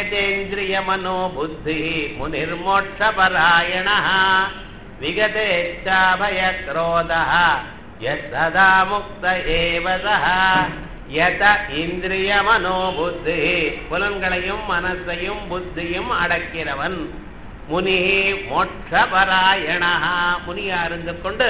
यतेन्द्रिय मनो बुद्धि मुनिर्मोक्षपरायणः विगतेच्छाभयक्रोधः यत्सदा मुक्त एव सः யத இந்திரிய மனோ புத்தி புலன்களையும் மனசையும் புத்தியும் அடக்கிறவன் முனி மோட்சபராயணா முனியா இருந்து கொண்டு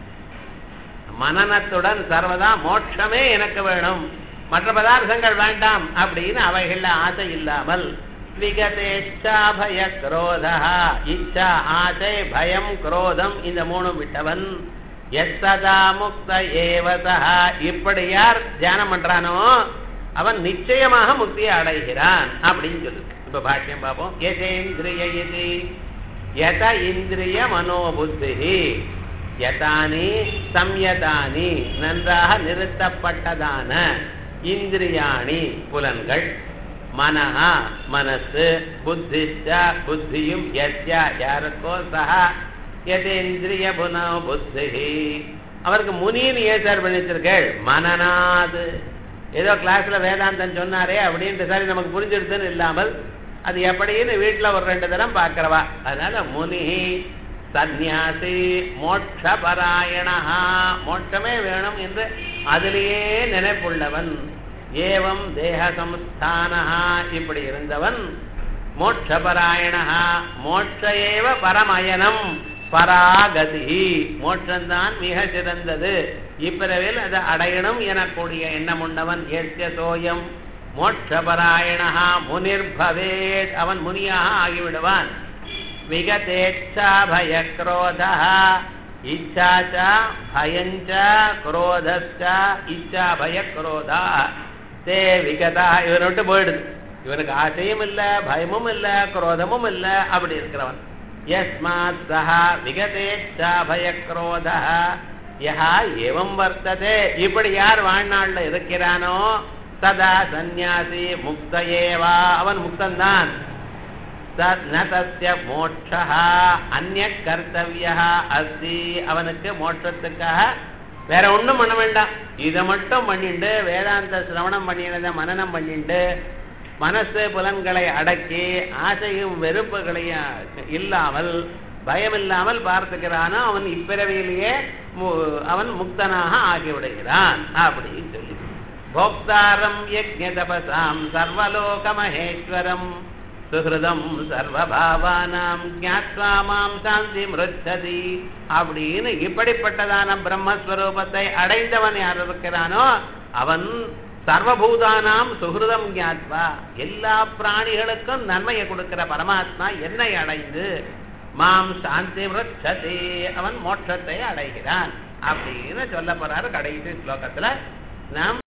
மனநத்துடன் சர்வதா மோட்சமே எனக்கு வேணும் மற்ற பதார்த்தங்கள் வேண்டாம் அப்படின்னு அவைகள்ல ஆசை இல்லாமல் விகதேச்சா பய குரோதா இச்சா ஆசை பயம் குரோதம் இந்த மூணும் விட்டவன் எத்ததா முக்த ஏவதா இப்படி யார் தியானம் பண்றானோ அவன் நிச்சயமாக முக்தியை அடைகிறான் அப்படின்னு சொல்லுது இப்ப பாஷ்யம் பார்ப்போம் எதேந்திரிய எதி யத இந்திரிய மனோபுத்தி யதானி சம்யதானி நன்றாக நிறுத்தப்பட்டதான இந்திரியாணி புலன்கள் மனஹா மனசு புத்திச்ச புத்தியும் யத்யா யாருக்கோ சஹா யதேந்திரிய புனோ புத்தி அவருக்கு முனின்னு ஏன் சார் பண்ணிச்சிருக்கேள் மனநாது ஏதோ கிளாஸ்ல வேதாந்தம் சொன்னாரே அப்படின்ட்டு சரி நமக்கு புரிஞ்சிடுதுன்னு இல்லாமல் அது எப்படின்னு வீட்டுல ஒரு ரெண்டு தரம் பார்க்கிறவா அதனால முனி சந்நியாசி மோட்சபராயணா மோட்சமே வேணும் என்று அதிலேயே நினைப்புள்ளவன் ஏவம் தேக சம்ஸ்தானா இப்படி இருந்தவன் மோட்சபராயணா மோட்ச ஏவ பரமயனம் பராகதி மோட்சம்தான் மிக சிறந்தது இப்பிறவில் அதை அடையணும் எனக்கூடிய எண்ணம் உண்டவன் எஸ்ய சோயம் மோட்சபராயணா முனிர்பவேத் அவன் முனியாக ஆகிவிடுவான் விகதேச்சா பயக்ரோதா இச்சா ச பயஞ்ச குரோதச்ச இச்சா பயக்ரோதா தே விகதா இவனை விட்டு போயிடுது இவனுக்கு ஆசையும் இல்ல பயமும் இல்ல குரோதமும் இல்ல அப்படி இருக்கிறவன் யஸ்மாத் சஹா விகதேச்சா பயக்ரோதா யஹா ஏவம் வர்த்ததே இப்படி யார் வாழ்நாள்ல இருக்கிறானோ சதா சந்நியாசி முக்த ஏவா அவன் முக்தன்தான் நதஸ்ய மோட்சா அந்நிய கர்த்தவிய அஸ்தி அவனுக்கு மோட்சத்துக்காக வேற ஒண்ணும் பண்ண வேண்டாம் இதை மட்டும் பண்ணிண்டு வேதாந்த சிரவணம் பண்ணினதை மனநம் பண்ணிண்டு மனசு புலன்களை அடக்கி ஆசையும் வெறுப்புகளையும் இல்லாமல் பயம் இல்லாமல் பார்த்துக்கிறானோ அவன் இப்பிறவியிலேயே அவன் முக்தனாக ஆகிவிடுகிறான் அப்படின்னு சொல்லி போக்தாரம் யஜ்ய தபசாம் சர்வலோக மகேஸ்வரம் சுகிருதம் சர்வபாவானாம் ஜாத்வா மாம் சாந்தி மிருச்சதி அப்படின்னு இப்படிப்பட்டதான பிரம்மஸ்வரூபத்தை அடைந்தவன் யார் இருக்கிறானோ அவன் சர்வபூதானாம் சுகிருதம் ஞாத்வா எல்லா பிராணிகளுக்கும் நன்மையை கொடுக்கிற பரமாத்மா என்னை அடைந்து மாம் சாந்தி மிருச்சதி அவன் மோட்சத்தை அடைகிறான் அப்படின்னு சொல்ல போறாரு கடைசி ஸ்லோகத்துல நாம்